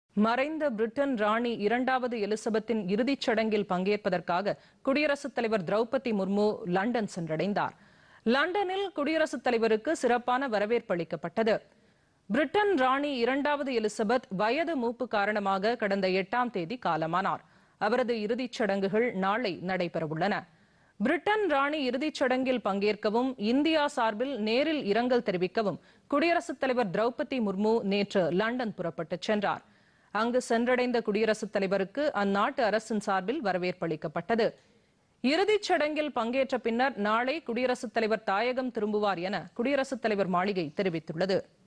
மறைந்த பிரிட்டன் ராணி இரண்டாவது எலிசபெத்தின் இறுதிச் சடங்கில் பங்கேற்பதற்காக குடியரசுத் தலைவர் திரௌபதி முர்மு லண்டன் சென்றடைந்தார் லண்டனில் குடியரசுத் தலைவருக்கு சிறப்பான வரவேற்பு அளிக்கப்பட்டது பிரிட்டன் ராணி இரண்டாவது எலிசபெத் வயது மூப்பு காரணமாக கடந்த எட்டாம் தேதி காலமானார் அவரது இறுதிச் சடங்குகள் நாளை நடைபெறவுள்ளன பிரிட்டன் ராணி இறுதிச் சடங்கில் பங்கேற்கவும் இந்தியா சார்பில் நேரில் இரங்கல் தெரிவிக்கவும் குடியரசுத் தலைவர் திரௌபதி முர்மு நேற்று லண்டன் புறப்பட்டுச் சென்றார் அங்கு சென்றடைந்த குடியரசுத் தலைவருக்கு அந்நாட்டு அரசின் சார்பில் வரவேற்பு அளிக்கப்பட்டது இறுதிச் சடங்கில் பங்கேற்ற பின்னர் நாளை குடியரசுத் தலைவர் தாயகம் திரும்புவார் என குடியரசுத் தலைவர் மாளிகை தெரிவித்துள்ளது